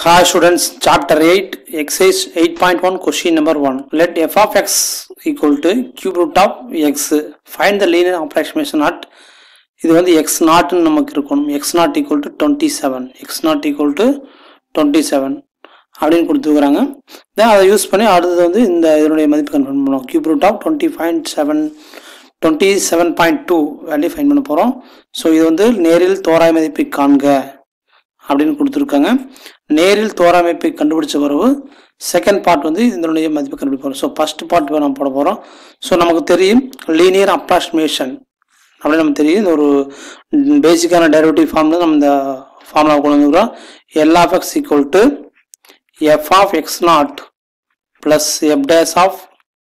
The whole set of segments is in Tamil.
Hi students, chapter 8, exercise 8.1, question number 1. Let f of x equal to cube root of x. Find the linear approximation at இது வந்து எக்ஸ் நாட்னு நமக்கு இருக்கணும் x not equal to twenty seven x not equal to twenty seven அப்படின்னு கொடுத்துருக்குறாங்க தென் அதை யூஸ் பண்ணி அடுத்தது வந்து இந்த இதனுடைய மதிப்பு கன்ஃபார்ம் பண்ணுவோம் cube root of twenty point seven twenty seven point two value find பண்ண போகிறோம் ஸோ இது வந்து நேரில் தோராய மதிப்பை காண்க அப்படின்னு கொடுத்துருக்காங்க நேரில் தோராயமைப்பை கண்டுபிடிச்ச பிறகு செகண்ட் பார்ட் வந்து இதனுடைய மதிப்பை கண்டுபிடிப்போம் ஸோ ஃபர்ஸ்ட் பார்ட் நம்ம போட போகிறோம் ஸோ நமக்கு தெரியும் லீனியர் அப்ராக்சிமேஷன் அப்படின்னு நமக்கு தெரியும் இந்த ஒரு பேசிக்கான டெரிவேட்டிவ் ஃபார்ம்ல நம்ம இந்த ஃபார்முலா கொண்டு வந்துக்கிறோம் L of x equal to f of x not plus f dash of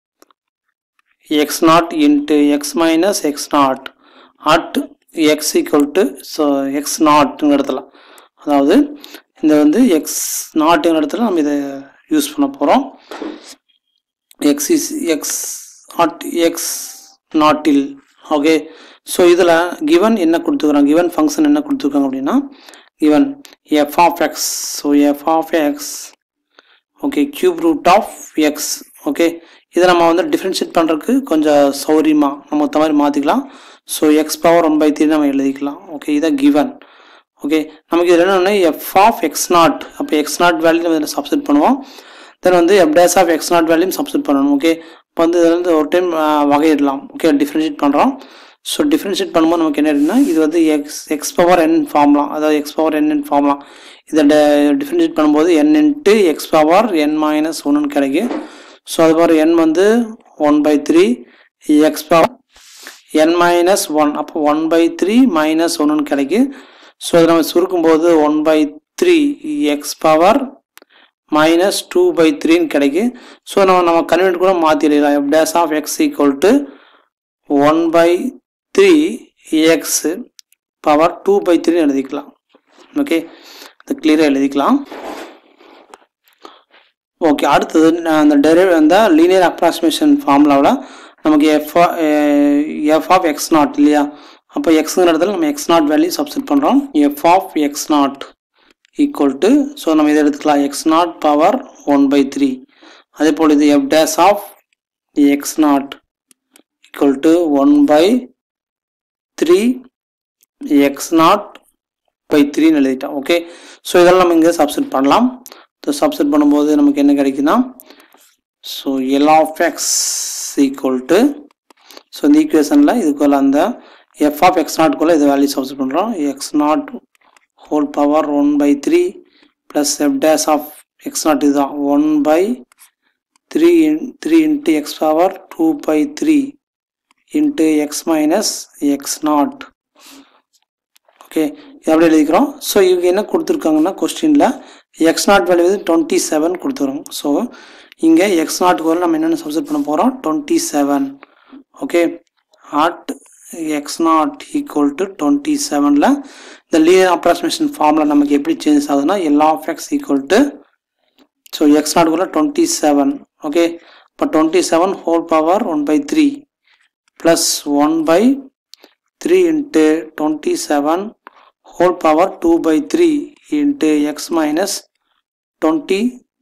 x not into x minus x not at x equal to so x நாட்டுங்கிற இடத்துல அதாவது இந்த வந்து எக்ஸ் நாட்டுங்கிற இடத்துல நம்ம இதை யூஸ் பண்ண போகிறோம் x is x not x நாட்டில் ஓகே ஸோ இதில் கிவன் என்ன கொடுத்துருக்குறாங்க கிவன் ஃபங்க்ஷன் என்ன கொடுத்துருக்காங்க அப்படின்னா given f of x so f of x okay cube root of x okay இதை நம்ம வந்து டிஃப்ரென்ஷியேட் பண்ணுறதுக்கு கொஞ்சம் சௌரியமாக நம்ம இந்த மாதிரி மாற்றிக்கலாம் so x power one by three நம்ம எழுதிக்கலாம் ஓகே இதான் கிவன் ஓகே நமக்கு இதில் என்னென்னா எஃப் ஆஃப் எக்ஸ் நாட் அப்போ எக்ஸ் நாட் வேல்யூ நம்ம இதில் சப்ஸ்டிட் பண்ணுவோம் தென் வந்து f dash of x not வேல்யூம் சப்ஸ்டிட் பண்ணணும் ஓகே இப்போ வந்து இதில் வந்து ஒரு டைம் வகையிடலாம் ஓகே டிஃப்ரென்ஷியேட் பண்ணுறோம் ஸோ டிஃப்ரென்ஷியேட் பண்ணும்போது நமக்கு என்ன இருக்குன்னா இது வந்து எக்ஸ் எக்ஸ் பவர் என் ஃபார்ம்லாம் அதாவது எக்ஸ் பவர் என் ஃபார்ம்லாம் இதை டிஃப்ரென்ஷியேட் பண்ணும்போது n into x power n minus ஒன்றுன்னு கிடைக்கும் ஸோ அது மாதிரி என் வந்து one by three x power n minus one அப்போ ஒன் பை த்ரீ மைனஸ் ஒன்றுன்னு கிடைக்கும் ஸோ இதை நம்ம சுருக்கும்போது one by three x power minus two by த்ரீன்னு கிடைக்கும் ஸோ நம்ம நம்ம கன்வெர்ட் கூட மாற்றிடலாம் f dash of x equal to one by three x power two by த்ரீன்னு எழுதிக்கலாம் ஓகே இது கிளியராக எழுதிக்கலாம் ஓகே அடுத்தது அந்த டெரிவ் அந்த லீனியர் அப்ராக்சிமேஷன் ஃபார்முலாவில் நமக்கு f f of x not இல்லையா அப்போ எக்ஸுங்கிற இடத்துல நம்ம எக்ஸ் நாட் வேல்யூ சப்ஸ்டிட் பண்ணுறோம் f of x not equal to so நம்ம இதை எடுத்துக்கலாம் x not power one by three அதே போல் இது f dash of x not equal to one by three x not by த்ரீன்னு எழுதிட்டோம் ஓகே ஸோ இதெல்லாம் நம்ம இங்கே சப்ஸ்டிட் பண்ணலாம் ஸோ சப்ஸ்டிட் பண்ணும்போது நமக்கு என்ன கிடைக்குன்னா so L of x equal to so இந்த ஈக்குவேஷனில் இதுக்குள்ள அந்த எஃப் ஆஃப் எக்ஸ் நாட்குள்ளே இது வேல்யூ சப்ஸ்டிட் பண்ணுறோம் x not whole power one by three plus f dash of x not இதுதான் one by three in three into x power two by three into x minus x not okay இது அப்படியே எழுதிக்கிறோம் ஸோ இவங்க என்ன கொடுத்துருக்காங்கன்னா கொஸ்டினில் எக்ஸ் நாட் வேல்யூ வந்து டுவெண்ட்டி செவன் கொடுத்துருவோம் ஸோ இங்கே எக்ஸ் நாட்டுக்கு வர நம்ம என்னென்ன சப்ஸ்ட் பண்ண போகிறோம் twenty seven okay at x not equal to twenty செவனில் இந்த லீனியர் அப்ராக்சிமேஷன் ஃபார்மில் நமக்கு எப்படி சேஞ்ச் ஆகுதுன்னா எல்லா of x equal to so x நாட்டுக்குள்ள டுவெண்ட்டி செவன் ஓகே இப்போ twenty seven whole power one by three plus one by three into twenty seven whole power two by three into x minus twenty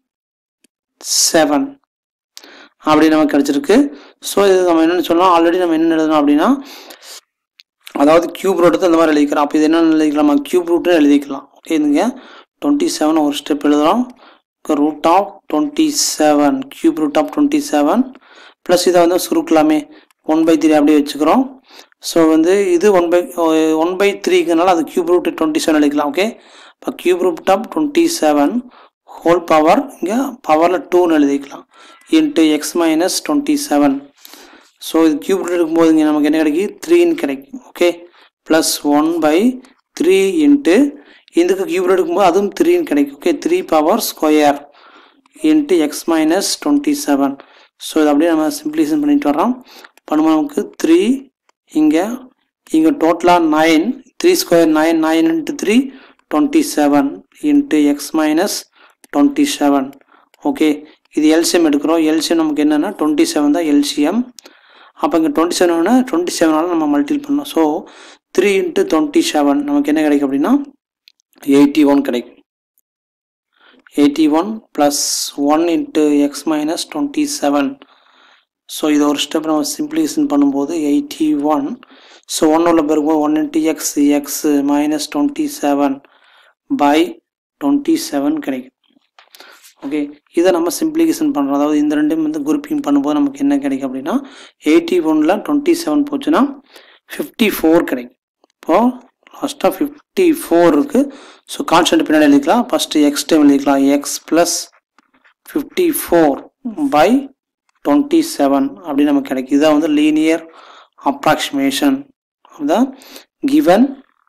seven அப்படி நமக்கு கிடச்சிருக்கு ஸோ இது நம்ம என்னென்னு சொல்லலாம் ஆல்ரெடி நம்ம என்ன எழுதணும் அப்படின்னா அதாவது கியூப் ரூட் இந்த மாதிரி எழுதிக்கிறோம் அப்போ இது என்ன எழுதிக்கலாம் நம்ம கியூப் ரூட்னு எழுதிக்கலாம் ஓகே இதுங்க டுவெண்ட்டி செவன் ஒரு ஸ்டெப் எழுதுகிறோம் root of twenty seven cube root of twenty seven plus இதை வந்து சுருக்கலாமே ஒன் பை த்ரீ அப்படியே வச்சுக்கிறோம் ஸோ வந்து இது ஒன் பை ஒன் பை த்ரீக்குனால அது கியூப் ரூட் டுவெண்ட்டி செவன் எழுதிக்கலாம் ஓகே இப்போ cube root of twenty seven whole power இங்கே பவரில் டூன்னு எழுதிக்கலாம் into x minus twenty seven so இது கியூப் ரூட் இருக்கும்போது இங்கே நமக்கு என்ன கிடைக்கும் த்ரீன்னு கிடைக்கும் okay plus one by three into இதுக்கு கியூப் ரூட் இருக்கும்போது அதுவும் த்ரீன்னு கிடைக்கும் okay three power square into x minus twenty seven so இது அப்படியே நம்ம சிம்பிளிசன் பண்ணிட்டு வரோம் பண்ணும்போது நமக்கு த்ரீ இங்கே இங்கே டோட்டலாக nine three square nine nine into three twenty seven into x minus twenty seven okay இது எல்சிஎம் எடுக்கிறோம் எல்சிஎம் நமக்கு என்னென்னா டுவெண்ட்டி செவன் தான் எல்சிஎம் அப்போ இங்கே டுவெண்ட்டி செவன் டுவெண்ட்டி செவனால் நம்ம மல்டிபிள் பண்ணோம் so three into twenty seven நமக்கு என்ன கிடைக்கும் அப்படின்னா எயிட்டி ஒன் கிடைக்கும் eighty one plus one into x minus twenty seven so இதை ஒரு ஸ்டெப் நம்ம சிம்பிளிஃபிகேஷன் பண்ணும்போது எயிட்டி ஒன் ஸோ ஒன் உள்ள பெருக்கும்போது one into x x minus twenty seven by twenty seven கிடைக்கும் ஓகே இதை நம்ம சிம்பிளிஃபிகேஷன் பண்ணுறோம் அதாவது இந்த ரெண்டும் வந்து குரூப்பிங் பண்ணும்போது நமக்கு என்ன கிடைக்கும் அப்படின்னா எயிட்டி ஒனில் டுவெண்ட்டி செவன் போச்சுன்னா ஃபிஃப்டி ஃபோர் கிடைக்கும் இப்போது லாஸ்ட்டாக ஃபிஃப்டி ஃபோர் இருக்குது ஸோ கான்ஸ்டன்ட் பின்னாடி எழுதிக்கலாம் ஃபஸ்ட்டு எக்ஸ் டைம் எழுதிக்கலாம் x plus fifty four by twenty seven அப்படின்னு நமக்கு கிடைக்கும் இதான் வந்து லீனியர் அப்ராக்சிமேஷன் தான் given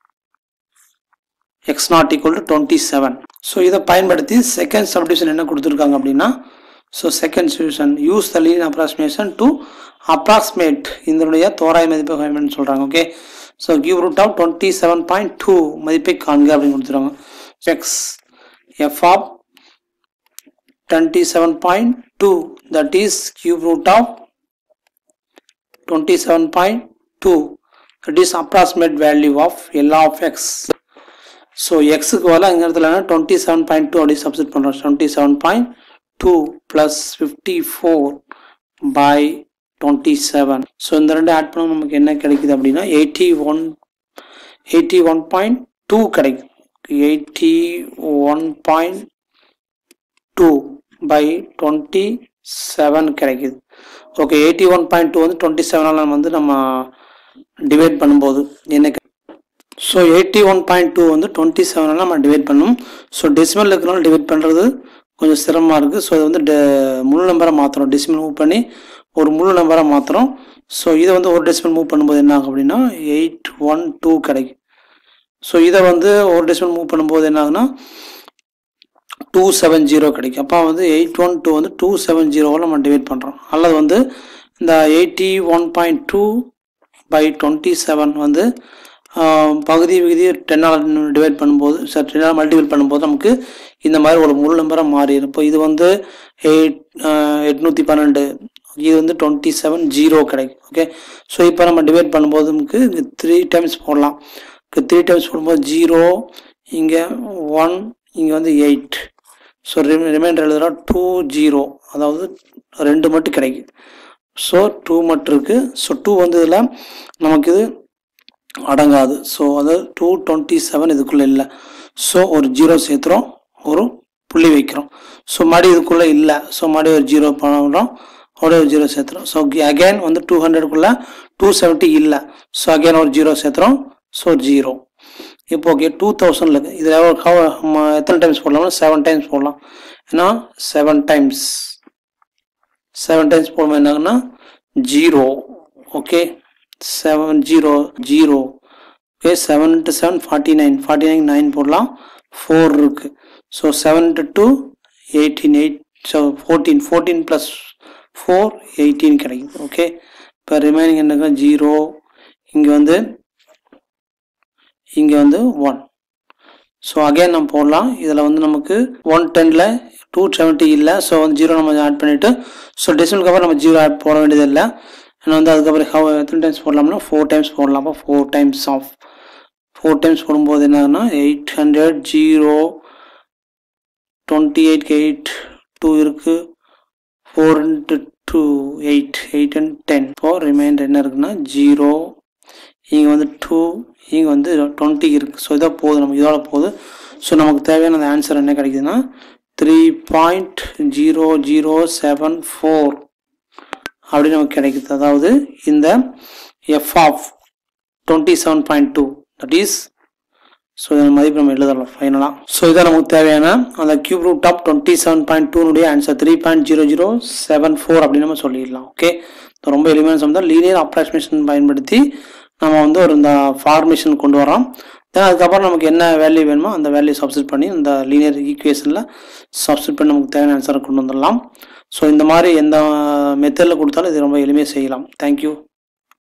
x not equal to twenty seven so இதை பயன்படுத்தி செகண்ட் சப்டிவிஷன் என்ன கொடுத்துருக்காங்க அப்படின்னா so second solution use the linear approximation to approximate இதனுடைய தோராய மதிப்பை பயன்படுத்தி சொல்கிறாங்க okay so give root of twenty seven point two மதிப்பை காண்க அப்படின்னு கொடுத்துருவாங்க x f of twenty seven point two that is cube root of twenty seven point two that is approximate value of L of x so எக்ஸுக்கு வரல இந்த இடத்துல டுவெண்ட்டி செவன் பாயிண்ட் டூ அப்படி சப்ஸ்ட் பண்ணுறோம் twenty seven point two plus fifty four by twenty seven so இந்த ரெண்டு ஆட் பண்ண நமக்கு என்ன கிடைக்குது அப்படின்னா eighty one eighty one point two கிடைக்கும் eighty one point two by twenty seven கிடைக்குது okay eighty one point two வந்து டுவெண்ட்டி செவனால் நம்ம வந்து நம்ம டிவைட் பண்ணும்போது என்ன so eighty one point two வந்து டுவெண்ட்டி செவனால் நம்ம டிவைட் பண்ணணும் ஸோ டெசிமல் இருக்கிறனால டிவைட் பண்ணுறது கொஞ்சம் சிரமமாக இருக்குது ஸோ இதை வந்து டெ- முழு நம்பரை மாற்றுறோம் டெசிமல் மூவ் பண்ணி ஒரு முழு நம்பரை மாற்றுறோம் ஸோ இதை வந்து ஒரு டெசிமல் மூவ் பண்ணும்போது என்ன ஆகும் அப்படின்னா எயிட் ஒன் டூ கிடைக்கும் ஸோ இதை வந்து ஒரு டெசிமல் மூவ் பண்ணும்போது என்ன ஆகுனா டூ செவன் ஜீரோ கிடைக்கும் அப்போ வந்து எயிட் ஒன் டூ வந்து டூ செவன் ஜீரோவில் நம்ம டிவைட் பண்ணுறோம் அல்லது வந்து இந்த eighty one point two by twenty seven வந்து ஆஹ், பகுதி விகுதி டென்னால் டிவைட் பண்ணும்போது சார் டென்னால் மல்டிபிள் பண்ணும்போது நமக்கு இந்த மாதிரி ஒரு முழு நம்பராக மாறிடும் இப்போ இது வந்து எயிட் எட்நூற்றி பன்னெண்டு இது வந்து டுவெண்ட்டி செவன் ஜீரோ கிடைக்கும் ஓகே ஸோ இப்போ நம்ம டிவைட் பண்ணும்போது நமக்கு த்ரீ டைம்ஸ் போடலாம் த்ரீ டைம்ஸ் போடும்போது ஜீரோ இங்கே ஒன் இங்கே வந்து எயிட் ஸோ ரிமைண்டர் எழுதுறா டூ ஜீரோ அதாவது ரெண்டு மட்டும் கிடைக்கும் ஸோ டூ மட்டும் இருக்குது ஸோ டூ வந்து இதில் நமக்கு இது அடங்காது ஸோ அது டூ டுவெண்ட்டி செவன் இதுக்குள்ளே இல்லை ஸோ ஒரு ஜீரோ சேர்த்துறோம் ஒரு புள்ளி வைக்கிறோம் ஸோ மறுபடியும் இதுக்குள்ளே இல்லை ஸோ மறுபடியும் ஒரு ஜீரோ பண்ணுறோம் அப்படியே ஒரு ஜீரோ சேர்த்துறோம் ஸோ அகைன் வந்து டூ ஹண்ட்ரடுக்குள்ளே டூ செவன்ட்டி இல்லை ஸோ அகைன் ஒரு ஜீரோ சேர்த்துறோம் ஸோ ஜீரோ இப்போ ஓகே டூ தௌசண்ட்ல இருக்கு இதில் எவ்வளோ how- ம- எத்தனை டைம்ஸ் போடலாம்னா செவன் டைம்ஸ் போடலாம் ஏன்னா செவன் டைம்ஸ் செவன் டைம்ஸ் போடும்போது என்ன ஆகுன்னா zero okay seven zero zero okay seven into seven forty nine forty nine nine போடலாம் ஃபோர் இருக்கு so seven into two eighteen eight so fourteen fourteen plus four eighteen கிடைக்குது ஓகே இப்போ ரிமைனிங் என்னங்க ஜீரோ இங்கே வந்து இங்கே வந்து ஒன் ஸோ அகைன் நம்ம போடலாம் இதில் வந்து நமக்கு ஒன் டெனில் டூ செவன்ட்டி இல்லை ஸோ வந்து ஜீரோ நம்ம ஆட் பண்ணிவிட்டு ஸோ டெசிமலுக்கு அப்புறம் நம்ம ஜீரோ ஆட் போட வேண்டியது இல்லை ஏன்னா வந்து அதுக்கப்புறம் how எத்தனை டைம்ஸ் போடலாம்னா ஃபோர் டைம்ஸ் போடலாம் அப்போ four times of four times போடும்போது என்னன்னா eight hundred zero twenty eight eight two இருக்குது four into two eight eight and ten இப்போ ரிமைண்டர் என்ன இருக்குன்னா ஜீரோ இங்கே வந்து டூ இங்கே வந்து டுவெண்ட்டி இருக்குது ஸோ இதாக போகுது நமக்கு இதோட போகுது ஸோ நமக்கு தேவையான அந்த ஆன்சர் என்ன கிடைக்குதுன்னா three point zero zero seven four அப்படி நமக்கு கிடைக்குது அதாவது இந்த f of twenty seven point two that is so இதன் மதிப்பு நம்ம எழுதலாம் ஃபைனலாக ஸோ இதான் நமக்கு தேவையான அந்த cube root of twenty seven point டூனுடைய answer three point zero zero seven four அப்படின்னு நம்ம சொல்லிடலாம் ஓகே ரொம்ப எளிமையான சம் தான் லீனியர் அப்ராக்சிமேஷன் பயன்படுத்தி நம்ம வந்து ஒரு இந்த ஃபார்மேஷன் கொண்டு வரோம் தென் அதுக்கப்புறம் நமக்கு என்ன வேல்யூ வேணுமோ அந்த வேல்யூ சப்ஸ்டிட் பண்ணி இந்த லீனியர் ஈக்குவேஷனில் சப்ஸ்டிட் பண்ணி நமக்கு தேவையான ஆன்சரை கொண்டு வந்துடலாம் ஸோ இந்த மாதிரி எந்த மெத்தடில் கொடுத்தாலும் இது ரொம்ப எளிமையாக செய்யலாம் தேங்க்யூ